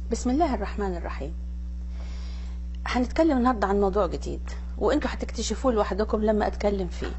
بسم الله الرحمن الرحيم هنتكلم النهارده عن موضوع جديد وانتوا هتكتشفوه لوحدكم لما اتكلم فيه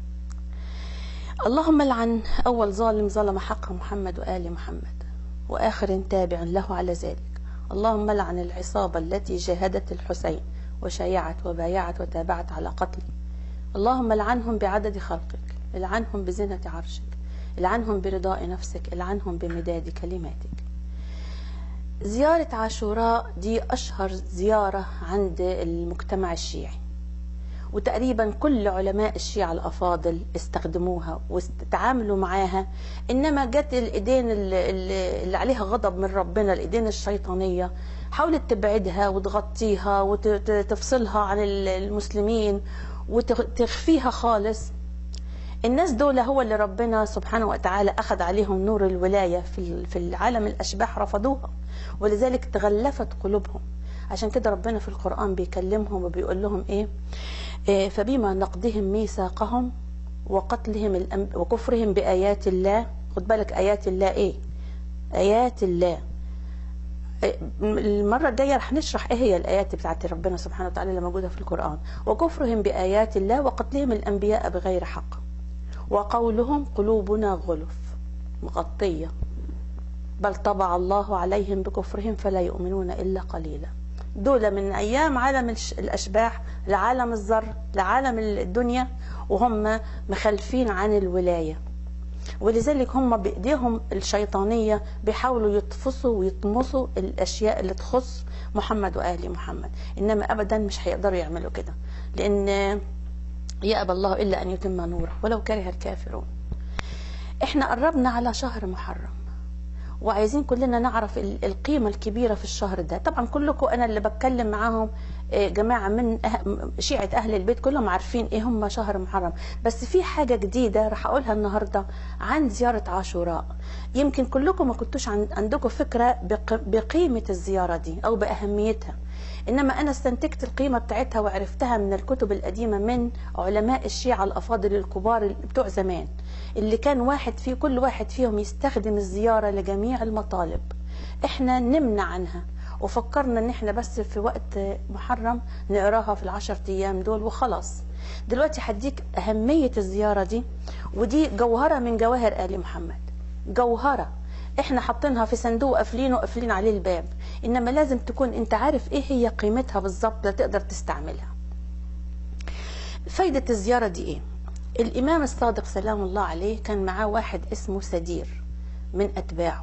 اللهم لعن اول ظالم ظلم حق محمد وال محمد واخر تابع له على ذلك اللهم لعن العصابه التي جاهدت الحسين وشايعت وبايعت وتابعت على قتله اللهم لعنهم بعدد خلقك العنهم بزنه عرشك العنهم برضاء نفسك العنهم بمداد كلماتك زيارة عاشوراء دي أشهر زيارة عند المجتمع الشيعي وتقريبا كل علماء الشيعة الأفاضل استخدموها واستعاملوا معاها إنما جت الإيدين اللي, اللي عليها غضب من ربنا الإيدين الشيطانية حاولت تبعدها وتغطيها وتفصلها عن المسلمين وتخفيها خالص الناس دول هو اللي ربنا سبحانه وتعالى أخذ عليهم نور الولاية في في العالم الأشباح رفضوها ولذلك تغلفت قلوبهم عشان كده ربنا في القرآن بيكلمهم وبيقول لهم إيه, إيه فبما نقضهم ميثاقهم وقتلهم الأنب... وكفرهم بآيات الله خد بالك آيات الله إيه آيات الله المرة الجاية رح نشرح ايه هي الآيات بتاعت ربنا سبحانه وتعالى اللي موجودة في القرآن وكفرهم بآيات الله وقتلهم الأنبياء بغير حق وقولهم قلوبنا غلف مغطية بل طبع الله عليهم بكفرهم فلا يؤمنون إلا قليلا دول من أيام عالم الأشباح لعالم الذر لعالم الدنيا وهم مخلفين عن الولاية ولذلك هم بإيديهم الشيطانية بيحاولوا يطفصوا ويطمسوا الأشياء اللي تخص محمد وآل محمد إنما أبدا مش هيقدروا يعملوا كده لأن يأبى الله إلا أن يتم نوره ولو كره الكافرون احنا قربنا على شهر محرم وعايزين كلنا نعرف القيمة الكبيرة في الشهر ده طبعا كلكم أنا اللي بتكلم معاهم جماعة من شيعة أهل البيت كلهم عارفين إيه هم شهر محرم بس في حاجة جديدة راح أقولها النهاردة عن زيارة عاشوراء يمكن كلكم ما كنتوش عندكم فكرة بقيمة الزيارة دي أو بأهميتها انما انا استنتجت القيمه بتاعتها وعرفتها من الكتب القديمه من علماء الشيعه الافاضل الكبار بتوع زمان اللي كان واحد في كل واحد فيهم يستخدم الزياره لجميع المطالب احنا نمنع عنها وفكرنا ان احنا بس في وقت محرم نقراها في العشر ايام دول وخلاص دلوقتي هديك اهميه الزياره دي ودي جوهره من جواهر ال محمد جوهره احنا حاطينها في صندوق قافلينه وقافلين عليه الباب انما لازم تكون انت عارف ايه هي قيمتها بالظبط لتقدر تستعملها فايدة الزيارة دي ايه الامام الصادق سلام الله عليه كان معاه واحد اسمه سدير من اتباعه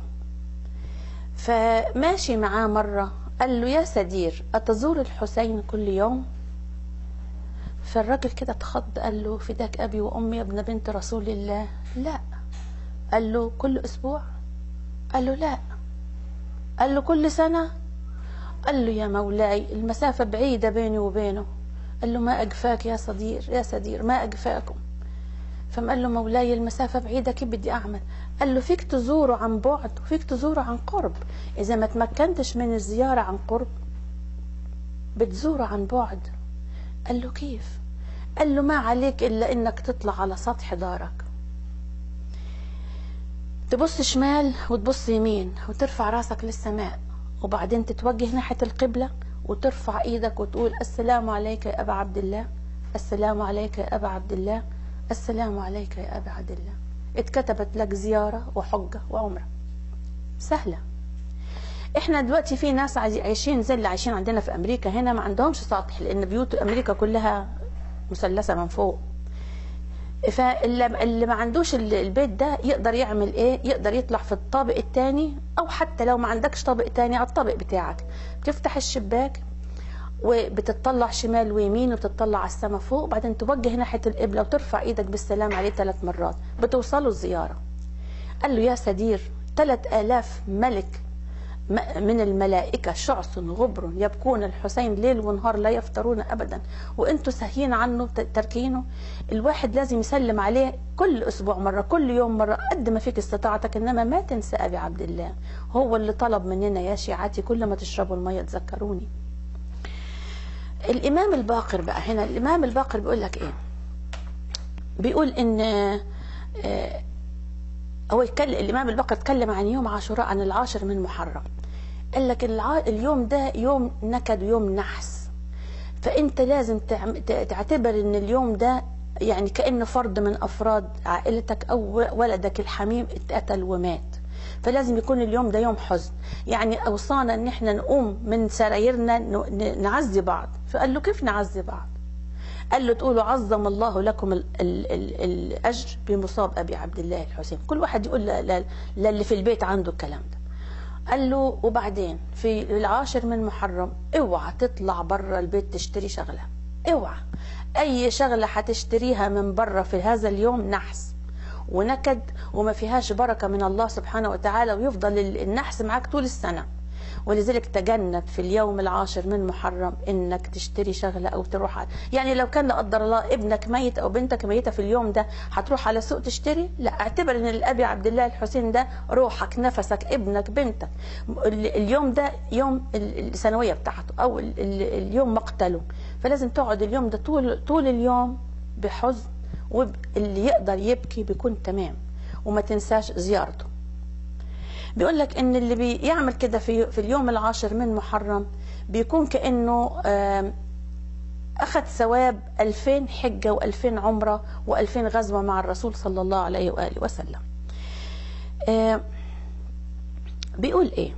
فماشي معاه مرة قال له يا سدير أتزور الحسين كل يوم فالراجل كده اتخض قال له فداك أبي وأمي ابن بنت رسول الله لا قال له كل أسبوع قال له لا قال له كل سنة قال له يا مولاي المسافة بعيدة بيني وبينه قال له ما أجفاك يا صدير يا سدير ما أجفاكم فما قال له مولاي المسافة بعيدة كيف بدي أعمل قال له فيك تزوره عن بعد وفيك تزوره عن قرب إذا ما تمكنتش من الزيارة عن قرب بتزوره عن بعد قال له كيف قال له ما عليك إلا إنك تطلع على سطح دارك تبص شمال وتبص يمين وترفع راسك للسماء وبعدين تتوجه ناحية القبلة وترفع ايدك وتقول السلام عليك يا أبا عبد الله السلام عليك يا أبا عبد الله السلام عليك يا أبا عبد الله اتكتبت لك زيارة وحجة وعمرة سهلة احنا دلوقتي في ناس عايشين زي اللي عايشين عندنا في امريكا هنا ما عندهمش سطح لان بيوت امريكا كلها مثلثه من فوق فاللي ما عندوش البيت ده يقدر يعمل ايه يقدر يطلع في الطابق الثاني او حتى لو ما عندكش طابق تاني على الطابق بتاعك بتفتح الشباك وبتطلع شمال ويمين وبتطلع على السماء فوق وبعدين توجه ناحيه القبله وترفع ايدك بالسلام عليه ثلاث مرات بتوصلوا الزياره قال له يا سدير ثلاث آلاف ملك من الملائكة شعث غبر يبكون الحسين ليل ونهار لا يفترون أبدا وانتوا ساهين عنه تركينه الواحد لازم يسلم عليه كل أسبوع مرة كل يوم مرة قد ما فيك استطاعتك إنما ما تنسى أبي عبد الله هو اللي طلب مننا يا شيعتي كل ما تشربوا المية تذكروني الإمام الباقر بقى هنا الإمام الباقر بيقول لك إيه بيقول إن هو يتكلم الإمام الباقر اتكلم عن يوم عاشوراء عن العاشر من محرم قال لك الع... اليوم ده يوم نكد ويوم نحس فانت لازم تعم... ت- تعتبر ان اليوم ده يعني كانه فرد من افراد عائلتك او ولدك الحميم اتقتل ومات فلازم يكون اليوم ده يوم حزن يعني اوصانا ان احنا نقوم من سرايرنا ن- ن- نعزي بعض فقال له كيف نعزي بعض قال له تقولوا عظم الله لكم ال ال ال الاجر بمصاب ابي عبد الله الحسين كل واحد يقول ل- ل- للي في البيت عنده الكلام ده قال له وبعدين في العاشر من محرم اوعى تطلع بره البيت تشتري شغله اوعى اي شغله هتشتريها من بره في هذا اليوم نحس ونكد وما فيهاش بركه من الله سبحانه وتعالى ويفضل ال- النحس معاك طول السنه ولذلك تجنب في اليوم العاشر من محرم انك تشتري شغله او تروح على يعني لو كان لا قدر الله ابنك ميت او بنتك ميته في اليوم ده هتروح على سوق تشتري لا اعتبر ان الابي عبد الله الحسين ده روحك نفسك ابنك بنتك ال- اليوم ده يوم ال- الثانويه بتاعته او ال- ال- اليوم مقتله فلازم تقعد اليوم ده طول طول اليوم بحزن واللي يقدر يبكي بيكون تمام وما تنساش زيارته بيقول لك ان اللي بيعمل كده في في اليوم العاشر من محرم بيكون كانه آم، اخذ ثواب 2000 حجه و2000 عمره و2000 غزوه مع الرسول صلى الله عليه واله وسلم. آم، بيقول ايه؟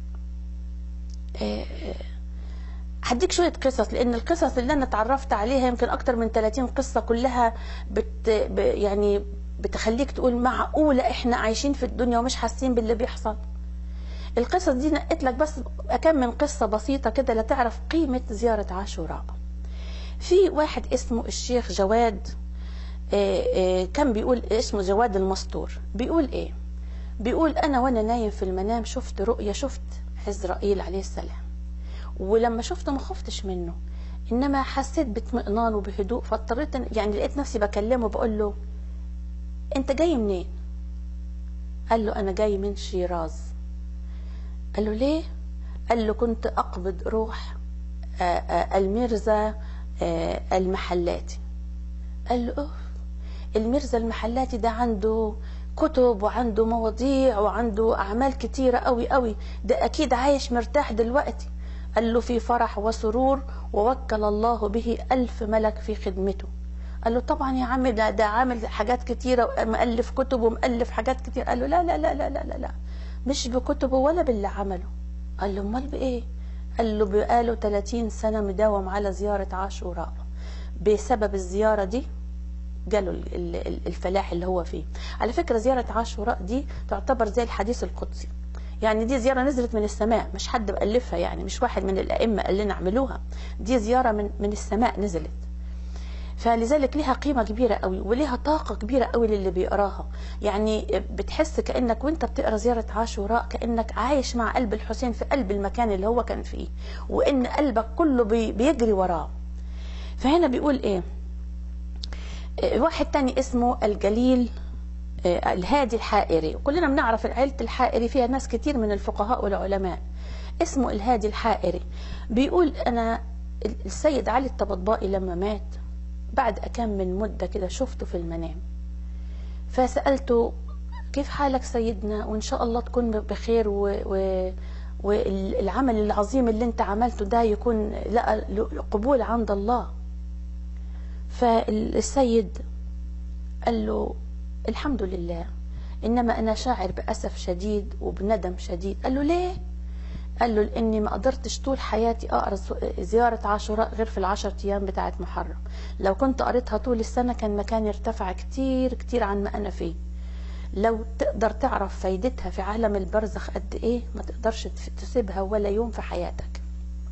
آه، هديك شويه قصص لان القصص اللي انا اتعرفت عليها يمكن اكتر من 30 قصه كلها بت ب- يعني بتخليك تقول معقوله احنا عايشين في الدنيا ومش حاسين باللي بيحصل القصص دي نقيت لك بس كم من قصه بسيطه كده لتعرف قيمه زياره عاشوراء في واحد اسمه الشيخ جواد آه، آه، كان بيقول اسمه جواد المستور بيقول ايه بيقول انا وانا نايم في المنام شفت رؤيا شفت عزرائيل عليه السلام ولما شفته ما خفتش منه انما حسيت باطمئنان وبهدوء فاضطريت إن- يعني لقيت نفسي بكلمه بقول له انت جاي منين قال له انا جاي من شيراز قال له ليه قال له كنت اقبض روح آه، آه، الميرزا آه، المحلاتي قال له اوف الميرزا المحلاتي ده عنده كتب وعنده مواضيع وعنده اعمال كتيره قوي قوي ده اكيد عايش مرتاح دلوقتي قال له في فرح وسرور ووكل الله به ألف ملك في خدمته قال له طبعا يا عم ده ده عامل حاجات كتيره ومؤلف كتب ومؤلف حاجات كتير قال له لا لا لا لا لا لا, لا. مش بكتبه ولا باللي عمله قال له امال بايه قال له بقاله 30 سنه مداوم على زياره عاشوراء بسبب الزياره دي جاله ال- ال- ال- الفلاح اللي هو فيه على فكرة زيارة عاشوراء دي تعتبر زي الحديث القدسي يعني دي زيارة نزلت من السماء مش حد بألفها يعني مش واحد من الأئمة قال لنا اعملوها دي زيارة من من السماء نزلت فلذلك ليها قيمة كبيرة قوي وليها طاقة كبيرة قوي للي بيقراها يعني بتحس كأنك وانت بتقرا زيارة عاشوراء كأنك عايش مع قلب الحسين في قلب المكان اللي هو كان فيه وإن قلبك كله بي- بيجري وراه فهنا بيقول ايه واحد تاني اسمه الجليل آه، الهادي الحائري كلنا بنعرف عيلة الحائري فيها ناس كتير من الفقهاء والعلماء اسمه الهادي الحائري بيقول أنا السيد علي الطبطبائي لما مات بعد أكم من مدة كده شفته في المنام فسألته كيف حالك سيدنا وإن شاء الله تكون بخير و, و والعمل العظيم اللي انت عملته ده يكون لقى قبول عند الله فالسيد قال له الحمد لله إنما أنا شاعر بأسف شديد وبندم شديد قال له ليه؟ قال له لاني ما قدرتش طول حياتي اقرا زياره عاشوراء غير في العشر ايام بتاعه محرم لو كنت قريتها طول السنه كان مكاني ارتفع كتير كتير عن ما انا فيه لو تقدر تعرف فايدتها في عالم البرزخ قد ايه ما تقدرش تسيبها ولا يوم في حياتك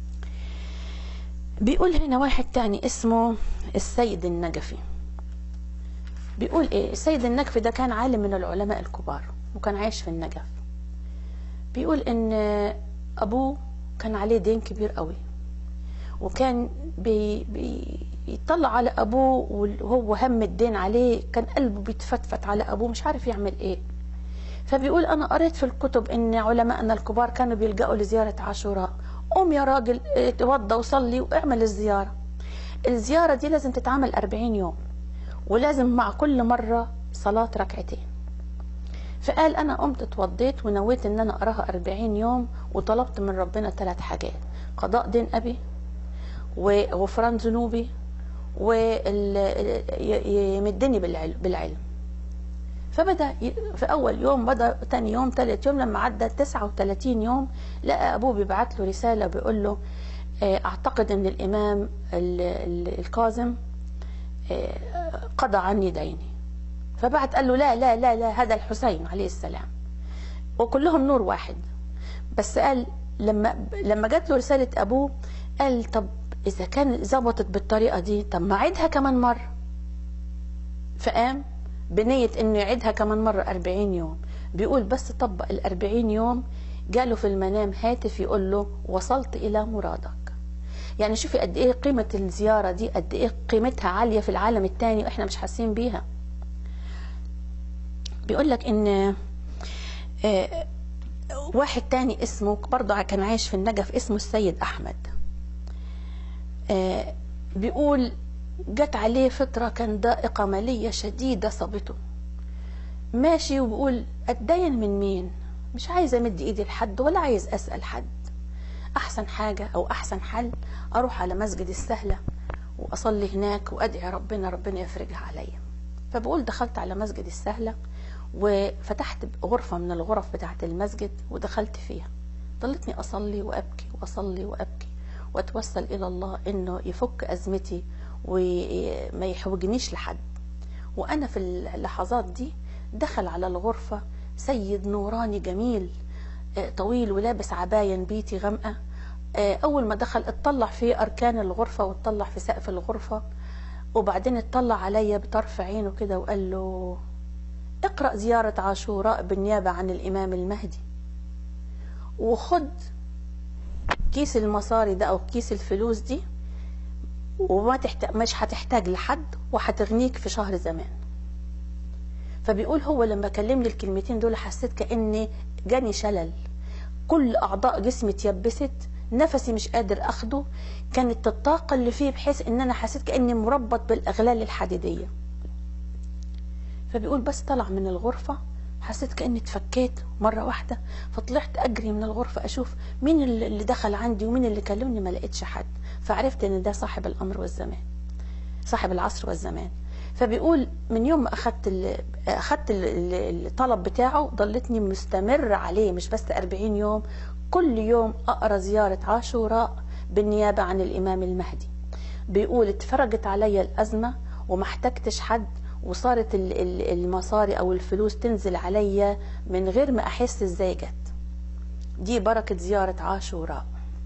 بيقول هنا واحد تاني اسمه السيد النجفي بيقول ايه السيد النجفي ده كان عالم من العلماء الكبار وكان عايش في النجف بيقول ان ابوه كان عليه دين كبير قوي وكان بي بيطلع على ابوه وهو هم الدين عليه كان قلبه بيتفتفت على ابوه مش عارف يعمل ايه فبيقول انا قريت في الكتب ان علماءنا الكبار كانوا بيلجأوا لزيارة عاشوراء قوم يا راجل اتوضى وصلي واعمل الزيارة الزيارة دي لازم تتعمل 40 يوم ولازم مع كل مرة صلاة ركعتين فقال انا قمت اتوضيت ونويت ان انا اقراها 40 يوم وطلبت من ربنا ثلاث حاجات قضاء دين ابي وغفران ذنوبي ويمدني بالعلم فبدا في اول يوم بدا ثاني يوم ثالث يوم لما عدى 39 يوم لقى ابوه بيبعت له رساله بيقول له اعتقد ان الامام الكاظم قضى عني ديني فبعت قال له لا لا لا لا هذا الحسين عليه السلام وكلهم نور واحد بس قال لما لما جات له رساله ابوه قال طب اذا كان ظبطت بالطريقه دي طب ما اعيدها كمان مره فقام بنية انه يعيدها كمان مرة 40 يوم بيقول بس طبق ال 40 يوم جاله في المنام هاتف يقول له وصلت الى مرادك يعني شوفي قد ايه قيمة الزيارة دي قد ايه قيمتها عالية في العالم التاني واحنا مش حاسين بيها بيقول لك ان آه واحد تاني اسمه برضه كان عايش في النجف اسمه السيد احمد آه بيقول جت عليه فترة كان ضائقة مالية شديدة صابته ماشي وبقول اتدين من مين مش عايز امد ايدي لحد ولا عايز اسأل حد احسن حاجة او احسن حل اروح على مسجد السهلة واصلي هناك وادعي ربنا ربنا يفرجها عليا فبقول دخلت على مسجد السهلة وفتحت غرفة من الغرف بتاعة المسجد ودخلت فيها ضلتني اصلي وابكي واصلي وابكي واتوسل الى الله انه يفك ازمتي وما يحوجنيش لحد وانا في اللحظات دي دخل على الغرفة سيد نوراني جميل طويل ولابس عباية بيتي غامقة اول ما دخل اطلع في اركان الغرفة واطلع في سقف الغرفة وبعدين اطلع عليا بطرف عينه كده وقال له اقرأ زيارة عاشوراء بالنيابة عن الامام المهدي وخد كيس المصاري ده او كيس الفلوس دي وما تحتاج مش هتحتاج لحد وهتغنيك في شهر زمان فبيقول هو لما كلمني الكلمتين دول حسيت كاني جاني شلل كل اعضاء جسمي اتيبست نفسي مش قادر اخده كانت الطاقه اللي فيه بحيث ان انا حسيت كاني مربط بالاغلال الحديديه فبيقول بس طلع من الغرفه حسيت كاني اتفكيت مره واحده فطلعت اجري من الغرفه اشوف مين اللي دخل عندي ومين اللي كلمني ما لقيتش حد فعرفت ان ده صاحب الامر والزمان صاحب العصر والزمان فبيقول من يوم ما اخدت اخدت الطلب بتاعه ضلتني مستمر عليه مش بس 40 يوم كل يوم اقرا زياره عاشوراء بالنيابه عن الامام المهدي بيقول اتفرجت عليا الازمه وما احتجتش حد وصارت المصاري او الفلوس تنزل عليا من غير ما احس ازاي جت دي بركه زياره عاشوراء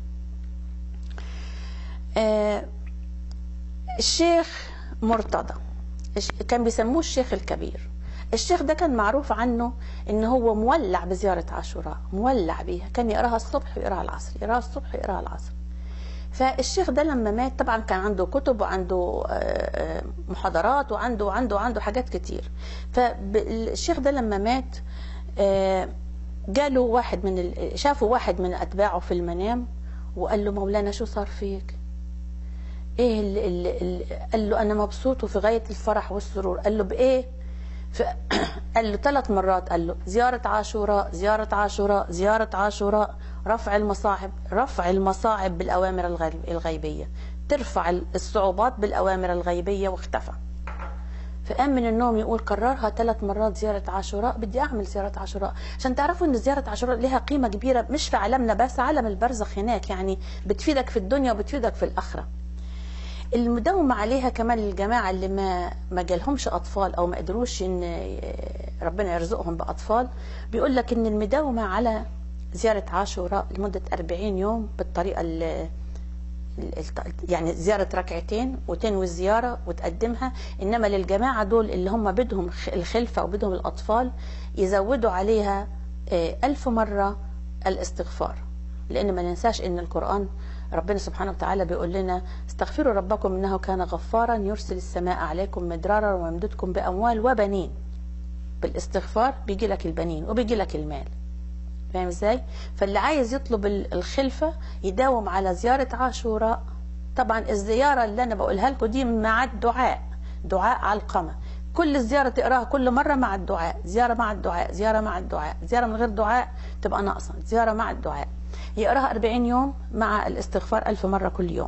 آه الشيخ مرتضى كان بيسموه الشيخ الكبير الشيخ ده كان معروف عنه ان هو مولع بزيارة عاشوراء مولع بيها كان يقراها الصبح ويقراها العصر يقراها الصبح ويقراها العصر فالشيخ ده لما مات طبعا كان عنده كتب وعنده محاضرات وعنده وعنده وعنده حاجات كتير فالشيخ ده لما مات جاله واحد من شافه واحد من اتباعه في المنام وقال له مولانا شو صار فيك ايه اللي اللي قال له انا مبسوط وفي غايه الفرح والسرور قال له بايه قال له ثلاث مرات قال له زيارة عاشوراء زيارة عاشوراء زيارة عاشوراء رفع المصاعب رفع المصاعب بالأوامر الغيبية ترفع الصعوبات بالأوامر الغيبية واختفى فقام من النوم يقول كررها ثلاث مرات زيارة عاشوراء بدي أعمل زيارة عاشوراء عشان تعرفوا أن زيارة عاشوراء لها قيمة كبيرة مش في عالمنا بس عالم البرزخ هناك يعني بتفيدك في الدنيا وبتفيدك في الآخرة المداومة عليها كمان للجماعة اللي ما ما جالهمش أطفال أو ما قدروش إن ربنا يرزقهم بأطفال بيقول لك إن المداومة على زيارة عاشوراء لمدة 40 يوم بالطريقة اللي يعني زيارة ركعتين وتنوي الزيارة وتقدمها إنما للجماعة دول اللي هم بدهم الخلفة وبدهم الأطفال يزودوا عليها ألف مرة الاستغفار لأن ما ننساش إن القرآن ربنا سبحانه وتعالى بيقول لنا استغفروا ربكم انه كان غفارا يرسل السماء عليكم مدرارا ويمددكم باموال وبنين بالاستغفار بيجي لك البنين وبيجي لك المال فاهم ازاي فاللي عايز يطلب الخلفه يداوم على زياره عاشوراء طبعا الزياره اللي انا بقولها لكم دي مع الدعاء دعاء علقمه كل زيارة تقراها كل مرة مع الدعاء زيارة مع الدعاء زيارة مع الدعاء زيارة من غير دعاء تبقى ناقصة زيارة مع الدعاء يقراها 40 يوم مع الاستغفار ألف مرة كل يوم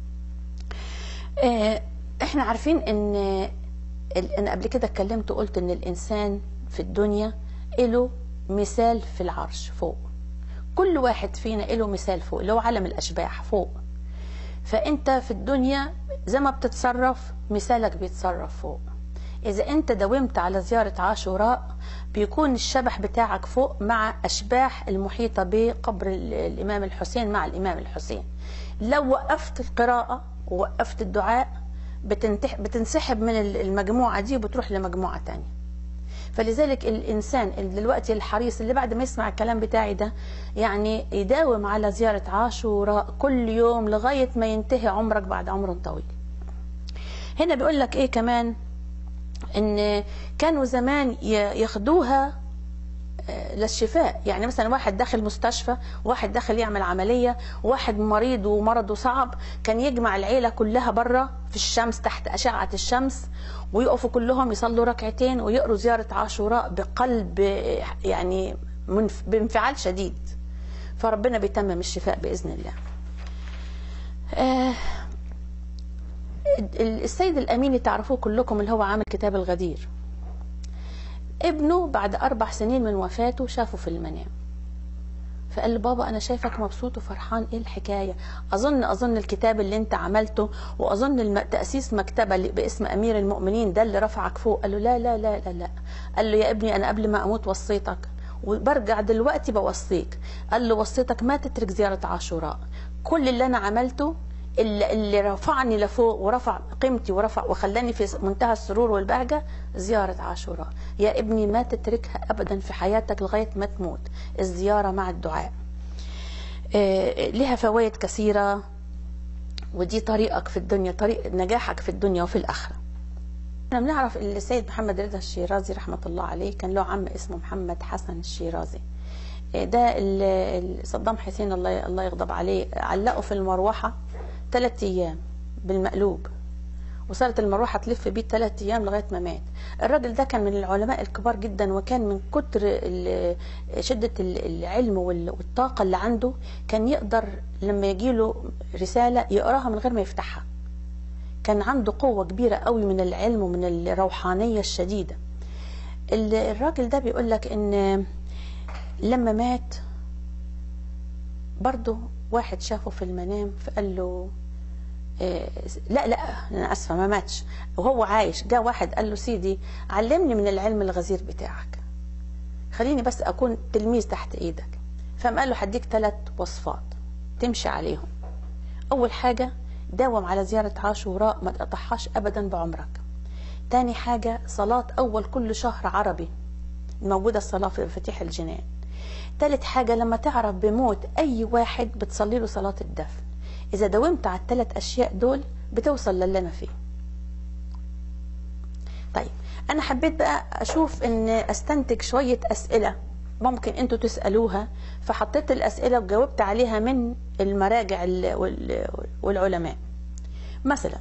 آه، احنا عارفين ان انا قبل كده اتكلمت وقلت ان الانسان في الدنيا له مثال في العرش فوق كل واحد فينا له مثال فوق اللي هو عالم الاشباح فوق فانت في الدنيا زي ما بتتصرف مثالك بيتصرف فوق اذا انت داومت على زيارة عاشوراء بيكون الشبح بتاعك فوق مع اشباح المحيطة بقبر الامام الحسين مع الامام الحسين لو وقفت القراءة ووقفت الدعاء بتنتح بتنسحب من المجموعة دي وبتروح لمجموعة تانية فلذلك الإنسان اللي دلوقتي الحريص اللي بعد ما يسمع الكلام بتاعي ده يعني يداوم على زيارة عاشوراء كل يوم لغاية ما ينتهي عمرك بعد عمر طويل هنا بيقول لك ايه كمان ان كانوا زمان ياخدوها للشفاء يعني مثلا واحد داخل مستشفى واحد داخل يعمل عملية واحد مريض ومرضه صعب كان يجمع العيلة كلها بره في الشمس تحت أشعة الشمس ويقفوا كلهم يصلوا ركعتين ويقروا زيارة عاشوراء بقلب يعني بانفعال شديد فربنا بيتمم الشفاء بإذن الله آه السيد الأميني تعرفوه كلكم اللي هو عامل كتاب الغدير ابنه بعد أربع سنين من وفاته شافه في المنام فقال له بابا أنا شايفك مبسوط وفرحان إيه الحكاية أظن أظن الكتاب اللي أنت عملته وأظن تأسيس مكتبة اللي باسم أمير المؤمنين ده اللي رفعك فوق قال له لا لا لا لا لا قال له يا ابني أنا قبل ما أموت وصيتك وبرجع دلوقتي بوصيك قال له وصيتك ما تترك زيارة عاشوراء كل اللي أنا عملته اللي, اللي رفعني لفوق ورفع قيمتي ورفع وخلاني في منتهى السرور والبهجة زيارة عاشوراء يا ابني ما تتركها أبدا في حياتك لغاية ما تموت الزيارة مع الدعاء آه لها فوائد كثيرة ودي طريقك في الدنيا طريق نجاحك في الدنيا وفي الآخرة احنا بنعرف ان السيد محمد رضا الشيرازي رحمة الله عليه كان له عم اسمه محمد حسن الشيرازي ده صدام حسين الله الله يغضب عليه علقه في المروحه ثلاث ايام بالمقلوب وصارت المروحة تلف بيه ثلاث أيام لغاية ما مات الراجل ده كان من العلماء الكبار جدا وكان من كتر شدة العلم والطاقة اللي عنده كان يقدر لما يجيله رسالة يقراها من غير ما يفتحها كان عنده قوة كبيرة قوي من العلم ومن الروحانية الشديدة الراجل ده بيقول لك ان لما مات برضه واحد شافه في المنام فقال له إيه لا لا انا اسفه ما ماتش وهو عايش جاء واحد قال له سيدي علمني من العلم الغزير بتاعك خليني بس اكون تلميذ تحت ايدك فقام قال له هديك ثلاث وصفات تمشي عليهم اول حاجه داوم على زياره عاشوراء ما تقطعهاش ابدا بعمرك تاني حاجه صلاه اول كل شهر عربي موجوده الصلاه في مفاتيح الجنان تالت حاجة لما تعرف بموت أي واحد بتصلي له صلاة الدفن إذا داومت على الثلاث أشياء دول بتوصل للي أنا فيه طيب أنا حبيت بقى أشوف إن أستنتج شوية أسئلة ممكن أنتوا تسألوها فحطيت الأسئلة وجاوبت عليها من المراجع والعلماء مثلا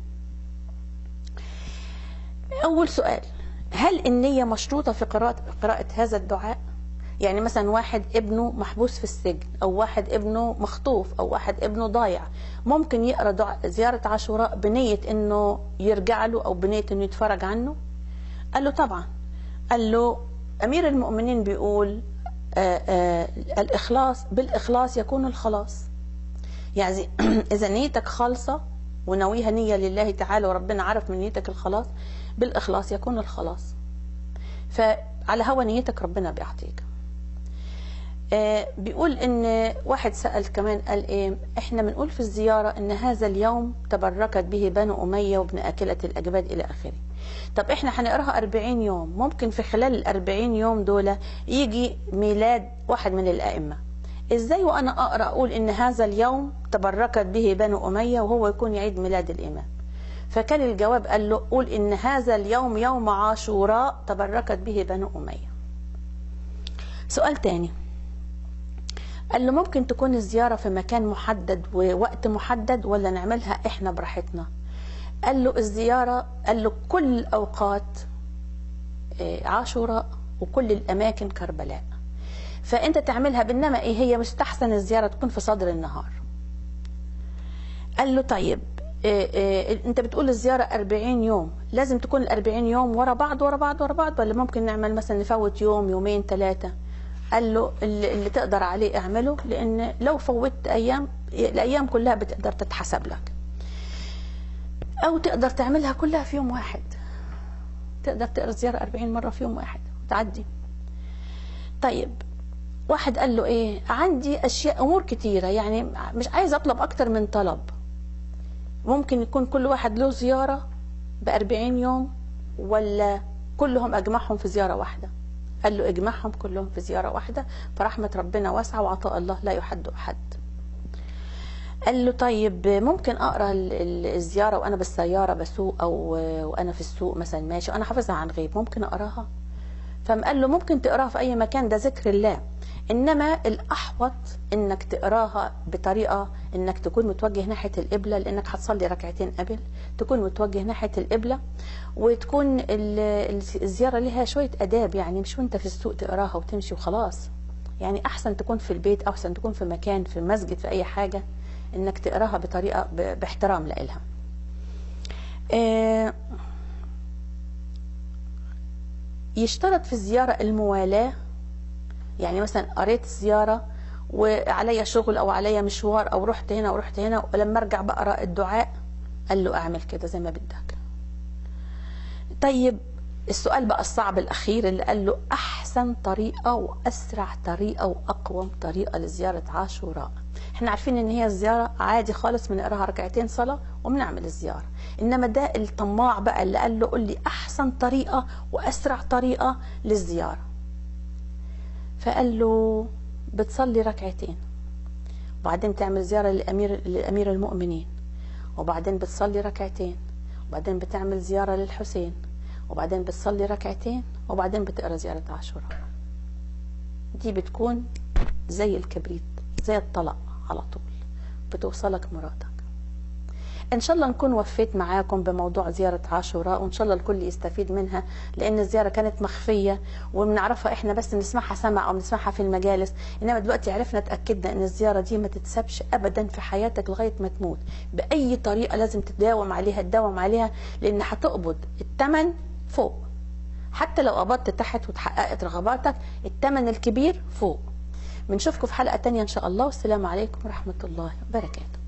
أول سؤال هل النية مشروطة في قراءة, قراءة هذا الدعاء؟ يعني مثلا واحد ابنه محبوس في السجن او واحد ابنه مخطوف او واحد ابنه ضايع ممكن يقرا زياره عاشوراء بنيه انه يرجع له او بنيه انه يتفرج عنه قال له طبعا قال له امير المؤمنين بيقول آآ آآ الاخلاص بالاخلاص يكون الخلاص يعني اذا نيتك خالصه وناويها نيه لله تعالى وربنا عرف من نيتك الخلاص بالاخلاص يكون الخلاص فعلى هوى نيتك ربنا بيعطيك آه بيقول ان واحد سأل كمان قال ايه احنا بنقول في الزيارة ان هذا اليوم تبركت به بنو امية وابن اكلة الاجباد الى اخره طب احنا هنقراها 40 يوم ممكن في خلال ال 40 يوم دول يجي ميلاد واحد من الائمة ازاي وانا اقرا اقول ان هذا اليوم تبركت به بنو امية وهو يكون يعيد ميلاد الامام فكان الجواب قال له قول ان هذا اليوم يوم عاشوراء تبركت به بنو امية سؤال تاني قال له ممكن تكون الزيارة في مكان محدد ووقت محدد ولا نعملها احنا براحتنا قال له الزيارة قال له كل الأوقات آه، عاشوراء وكل الاماكن كربلاء فانت تعملها بينما ايه هي مستحسن الزياره تكون في صدر النهار قال له طيب إيه إيه انت بتقول الزياره 40 يوم لازم تكون ال 40 يوم ورا بعض ورا بعض ورا بعض ولا ممكن نعمل مثلا نفوت يوم يومين ثلاثه قال له اللي, اللي تقدر عليه اعمله لان لو فوتت ايام الايام كلها بتقدر تتحسب لك او تقدر تعملها كلها في يوم واحد تقدر تقرا الزياره 40 مره في يوم واحد وتعدي طيب واحد قال له ايه عندي اشياء امور كتيره يعني مش عايز اطلب اكتر من طلب ممكن يكون كل واحد له زياره ب 40 يوم ولا كلهم اجمعهم في زياره واحده قال له اجمعهم كلهم في زياره واحده فرحمه ربنا واسعه وعطاء الله لا يحد احد قال له طيب ممكن اقرا ال- ال- الزياره وانا بالسياره بسوق او وانا في السوق مثلا ماشي وانا حافظها عن غيب ممكن اقراها فقام قال له ممكن تقراها في اي مكان ده ذكر الله انما الاحوط انك تقراها بطريقه انك تكون متوجه ناحيه القبله لانك هتصلي ركعتين قبل تكون متوجه ناحيه القبله وتكون ال- ال- الزياره لها شويه اداب يعني مش وانت في السوق تقراها وتمشي وخلاص يعني احسن تكون في البيت او احسن تكون في مكان في مسجد في اي حاجه انك تقراها بطريقه ب- باحترام لإلها آه، يشترط في الزيارة الموالاة يعني مثلا قريت زيارة وعليا شغل او عليا مشوار او رحت هنا ورحت هنا ولما ارجع بقرا الدعاء قال له اعمل كده زي ما بدك طيب السؤال بقى الصعب الاخير اللي قال له احسن طريقه واسرع طريقه واقوم طريقه لزياره عاشوراء احنا عارفين ان هي الزياره عادي خالص بنقراها ركعتين صلاه وبنعمل الزياره انما ده الطماع بقى اللي قال له قول لي احسن طريقه واسرع طريقه للزياره فقال له بتصلي ركعتين وبعدين تعمل زياره للامير لامير المؤمنين وبعدين بتصلي ركعتين وبعدين بتعمل زياره للحسين وبعدين بتصلي ركعتين وبعدين بتقرا زياره عاشوراء دي بتكون زي الكبريت زي الطلاق على طول بتوصلك مرادك ان شاء الله نكون وفيت معاكم بموضوع زيارة عاشوراء وان شاء الله الكل يستفيد منها لان الزيارة كانت مخفية وبنعرفها احنا بس بنسمعها سمع او بنسمعها في المجالس انما دلوقتي عرفنا اتأكدنا ان الزيارة دي ما تتسابش ابدا في حياتك لغاية ما تموت باي طريقة لازم تداوم عليها تداوم عليها لان هتقبض الثمن فوق حتى لو قبضت تحت وتحققت رغباتك الثمن الكبير فوق بنشوفكم في حلقة تانية ان شاء الله والسلام عليكم ورحمة الله وبركاته